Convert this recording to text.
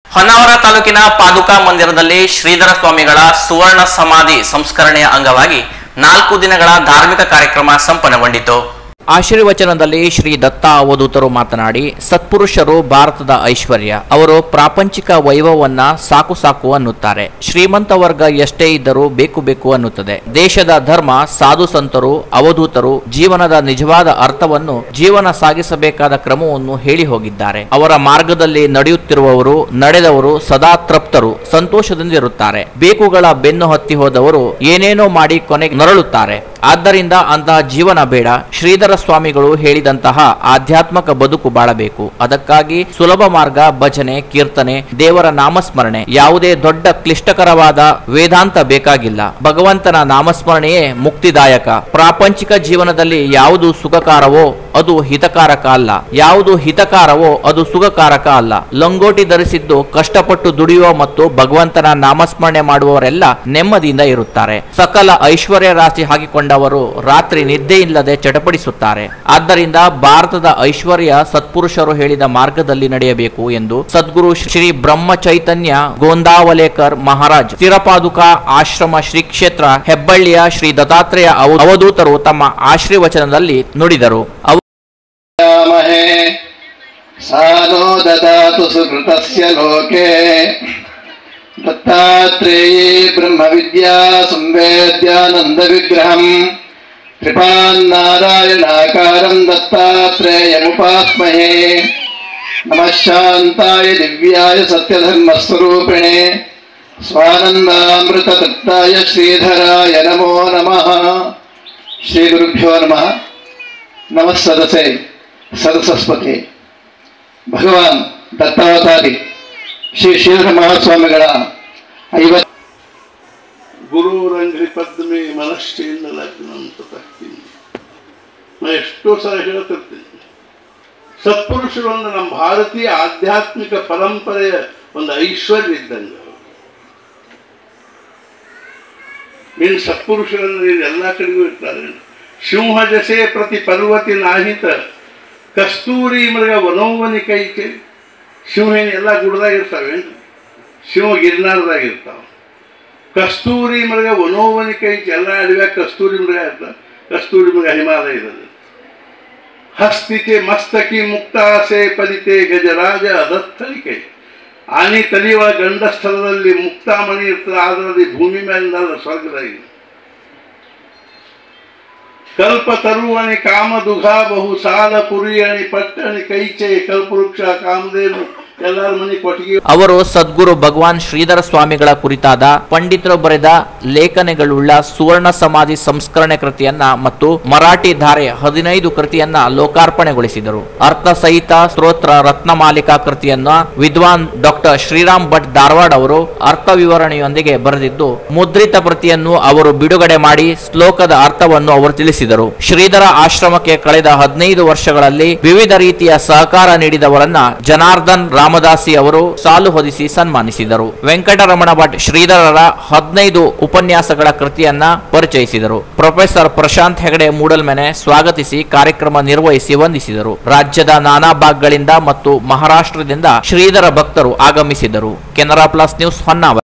ಹೊನ್ನಾವರ ತಾಲೂಕಿನ ಪಾದುಕಾ ಮಂದಿರದಲ್ಲಿ ಶ್ರೀಧರ ಸ್ವಾಮಿಗಳ ಸುವರ್ಣ ಸಮಾಧಿ ಸಂಸ್ಕರಣೆಯ ಅಂಗವಾಗಿ ನಾಲ್ಕು ದಿನಗಳ ಧಾರ್ಮಿಕ ಕಾರ್ಯಕ್ರಮ ಸಂಪನ್ನಗೊಂಡಿತು ಆಶೀರ್ವಚನದಲ್ಲಿ ಶ್ರೀ ದತ್ತ ಅವಧೂತರು ಮಾತನಾಡಿ ಸತ್ಪುರುಷರು ಭಾರತದ ಐಶ್ವರ್ಯ ಅವರು ಪ್ರಾಪಂಚಿಕ ವೈಭವವನ್ನ ಸಾಕು ಸಾಕು ಅನ್ನುತ್ತಾರೆ ಶ್ರೀಮಂತ ವರ್ಗ ಎಷ್ಟೇ ಇದ್ದರೂ ಬೇಕು ಬೇಕು ಅನ್ನುತ್ತದೆ ದೇಶದ ಧರ್ಮ ಸಾಧು ಸಂತರು ಅವಧೂತರು ಜೀವನದ ನಿಜವಾದ ಅರ್ಥವನ್ನು ಜೀವನ ಸಾಗಿಸಬೇಕಾದ ಕ್ರಮವನ್ನು ಹೇಳಿ ಹೋಗಿದ್ದಾರೆ ಅವರ ಮಾರ್ಗದಲ್ಲಿ ನಡೆಯುತ್ತಿರುವವರು ನಡೆದವರು ಸದಾ ತೃಪ್ತರು ಸಂತೋಷದಿಂದಿರುತ್ತಾರೆ ಬೇಕುಗಳ ಬೆನ್ನು ಹತ್ತಿ ಹೋದವರು ಏನೇನೋ ಮಾಡಿ ಕೊನೆಗೆ ನರಳುತ್ತಾರೆ ಆದ್ದರಿಂದ ಅಂತಹ ಜೀವನ ಬೇಡ ಶ್ರೀಧರ ಸ್ವಾಮಿಗಳು ಹೇಳಿದಂತಹ ಆಧ್ಯಾತ್ಮಕ ಬದುಕು ಬಾಳಬೇಕು ಅದಕ್ಕಾಗಿ ಸುಲಭ ಮಾರ್ಗ ಭಜನೆ ಕೀರ್ತನೆ ದೇವರ ನಾಮಸ್ಮರಣೆ ಯಾವುದೇ ದೊಡ್ಡ ಕ್ಲಿಷ್ಟಕರವಾದ ವೇದಾಂತ ಬೇಕಾಗಿಲ್ಲ ಭಗವಂತನ ನಾಮಸ್ಮರಣೆಯೇ ಮುಕ್ತಿದಾಯಕ ಪ್ರಾಪಂಚಿಕ ಜೀವನದಲ್ಲಿ ಯಾವುದು ಸುಖಕಾರವೋ ಅದು ಹಿತಕಾರಕ ಅಲ್ಲ ಯಾವುದು ಹಿತಕಾರವೋ ಅದು ಸುಖಕಾರಕ ಅಲ್ಲ ಲಂಗೋಟಿ ಧರಿಸಿದ್ದು ಕಷ್ಟಪಟ್ಟು ದುಡಿಯುವ ಮತ್ತು ಭಗವಂತನ ನಾಮಸ್ಮರಣೆ ಮಾಡುವವರೆಲ್ಲ ನೆಮ್ಮದಿಯಿಂದ ಇರುತ್ತಾರೆ ಸಕಲ ಐಶ್ವರ್ಯ ರಾಶಿ ಹಾಕಿಕೊಂಡವರು ರಾತ್ರಿ ನಿದ್ದೆ ಇಲ್ಲದೆ ಚಟಪಡಿಸುತ್ತಾರೆ ಆದ್ದರಿಂದ ಭಾರತದ ಐಶ್ವರ್ಯ ಸತ್ಪುರುಷರು ಹೇಳಿದ ಮಾರ್ಗದಲ್ಲಿ ನಡೆಯಬೇಕು ಎಂದು ಸದ್ಗುರು ಶ್ರೀ ಬ್ರಹ್ಮ ಚೈತನ್ಯ ಗೋಂದಾವಲೇಕರ್ ಮಹಾರಾಜ್ ಸ್ಥಿರಪಾದುಕಾ ಆಶ್ರಮ ಶ್ರೀ ಕ್ಷೇತ್ರ ಹೆಬ್ಬಳ್ಳಿಯ ಶ್ರೀ ದತ್ತಾತ್ರೇಯ ಅವ- ಅವಧೂತರು ತಮ್ಮ ಆಶೀರ್ವಚನದಲ್ಲಿ ನುಡಿದರು ಅವ- महे सा नो ददातु सुकृतस्य लोके दत्तात्रेये ब्रह्मविद्या संवेद्यानन्दविग्रहम् कृपान्नारायणाकारम् दत्तात्रेयमुपास्महे नमः शान्ताय दिव्याय सत्यधर्मस्वरूपिणे स्वानन्दामृततृप्ताय श्रीधराय नमो नमः श्रीगुरुभ्यो नमः ನಮಸ್ಸದಸೆ ಸದಸಸ್ಪತಿ ಭಗವಾನ್ ದತ್ತಾವತಾರಿ ಶ್ರೀ ಶ್ರೀಧರ ಮಹಾಸ್ವಾಮಿಗಳ ಐವತ್ತು ಗುರುರಂಗ್ರಿ ಪದ್ಮೆ ಮನಶ್ಚೇಂದ ಲಗ್ನ ಅಂತ ತರ್ತೀನಿ ನಾ ಎಷ್ಟೋ ಸಲ ಹೇಳ್ತಿರ್ತೀನಿ ಸತ್ಪುರುಷರು ಅಂದ್ರೆ ನಮ್ಮ ಭಾರತೀಯ ಆಧ್ಯಾತ್ಮಿಕ ಪರಂಪರೆಯ ಒಂದು ಐಶ್ವರ್ಯ ಇದ್ದಂಗೆ ಇನ್ನು ಸತ್ಪುರುಷರಂದ್ರೆ ಇನ್ನು ಎಲ್ಲ ಕಡೆಗೂ ಇರ್ತಾರೆ ಸಿಂಹ ಜಸೆ ಪ್ರತಿ ಪರ್ವತಿ ನಾಹಿತ ಕಸ್ತೂರಿ ಮೃಗ ವನೋವನಿ ಕೈಕೆ ಸಿಂಹ ಏನು ಎಲ್ಲ ಗುಡ್ದಾಗ ಇರ್ತಾವೇನು ಸಿಂಹ ಗಿರ್ನಾರದಾಗ ಇರ್ತಾವೆ ಕಸ್ತೂರಿ ಮೃಗ ವನೋವನಿ ಕೈ ಎಲ್ಲ ಅಡವ್ಯಾಗ ಕಸ್ತೂರಿ ಮೃಗ ಇರ್ತಾವೆ ಕಸ್ತೂರಿ ಮೃಗ ಹಿಮಾಲಯದಲ್ಲಿ ಹಸ್ತಿಕೆ ಮಸ್ತಕಿ ಮುಕ್ತಾಸೆ ಪಲಿತೆ ಗಜರಾಜ ಅದರ್ಥಲಿಕೆ ಆನಿ ತಲಿಯುವ ಗಂಡ ಸ್ಥಳದಲ್ಲಿ ಮುಕ್ತಾಮಣಿ ಇರ್ತದೆ ಅದರಲ್ಲಿ ಭೂಮಿ ಮೇಲಿಂದ ಸ್ವರ್ಗದಲ್ಲಿ ಕಲ್ಪ ತರುವಣಿ ಕಾಮ ದುಘ ಬಹು ಸಾಲ ಪುರಿಯಣಿ ಪಟ್ಟಣಿ ಕೈಚೆ ಕಲ್ಪವೃಕ್ಷ ಕಾಮಧೇನು ಎಲ್ಲರ ಮನೆ ಕೊಟ್ಟಿಗೆ ಅವರು ಸದ್ಗುರು ಭಗವಾನ್ ಶ್ರೀಧರ ಸ್ವಾಮಿಗಳ ಕುರಿತಾದ ಪಂಡಿತರು ಬರೆದ ಲೇಖನಗಳುಳ್ಳ ಸುವರ್ಣ ಸಮಾಧಿ ಸಂಸ್ಕರಣೆ ಕೃತಿಯನ್ನ ಮತ್ತು ಮರಾಠಿ ಧಾರೆ ಹದಿನೈದು ಕೃತಿಯನ್ನ ಲೋಕಾರ್ಪಣೆಗೊಳಿಸಿದರು ಅರ್ಥ ಸಹಿತ ಸ್ತೋತ್ರ ರತ್ನಮಾಲಿಕಾ ಕೃತಿಯನ್ನ ವಿದ್ವಾನ್ ಡಾಕ್ಟರ್ ಶ್ರೀರಾಮ್ ಭಟ್ ಧಾರವಾಡ್ ಅವರು ಅರ್ಥ ವಿವರಣೆಯೊಂದಿಗೆ ಬರೆದಿದ್ದು ಮುದ್ರಿತ ಪ್ರತಿಯನ್ನು ಅವರು ಬಿಡುಗಡೆ ಮಾಡಿ ಶ್ಲೋಕದ ಅರ್ಥವನ್ನು ಅವರು ತಿಳಿಸಿದರು ಶ್ರೀಧರ ಆಶ್ರಮಕ್ಕೆ ಕಳೆದ ಹದಿನೈದು ವರ್ಷಗಳಲ್ಲಿ ವಿವಿಧ ರೀತಿಯ ಸಹಕಾರ ನೀಡಿದವರನ್ನ ಜನಾರ್ದನ್ ರಾಮದಾಸಿ ಅವರು ಸಾಲು ಹೊದಿಸಿ ಸನ್ಮಾನಿಸಿದರು ವೆಂಕಟರಮಣ ಭಟ್ ಶ್ರೀಧರರ ಹದಿನೈದು ಉಪನ್ಯಾಸಗಳ ಕೃತಿಯನ್ನ ಪರಿಚಯಿಸಿದರು ಪ್ರೊಫೆಸರ್ ಪ್ರಶಾಂತ್ ಹೆಗಡೆ ಮೂಡಲ್ಮೆನೆ ಸ್ವಾಗತಿಸಿ ಕಾರ್ಯಕ್ರಮ ನಿರ್ವಹಿಸಿ ವಂದಿಸಿದರು ರಾಜ್ಯದ ನಾನಾ ಭಾಗಗಳಿಂದ ಮತ್ತು ಮಹಾರಾಷ್ಟ್ರದಿಂದ ಶ್ರೀಧರ ಭಕ್ತರು ಆಗಮಿಸಿದರು ಕೆನರಾ ಪ್ಲಸ್ ನ್ಯೂಸ್ ಹೊನ್ನಾವರ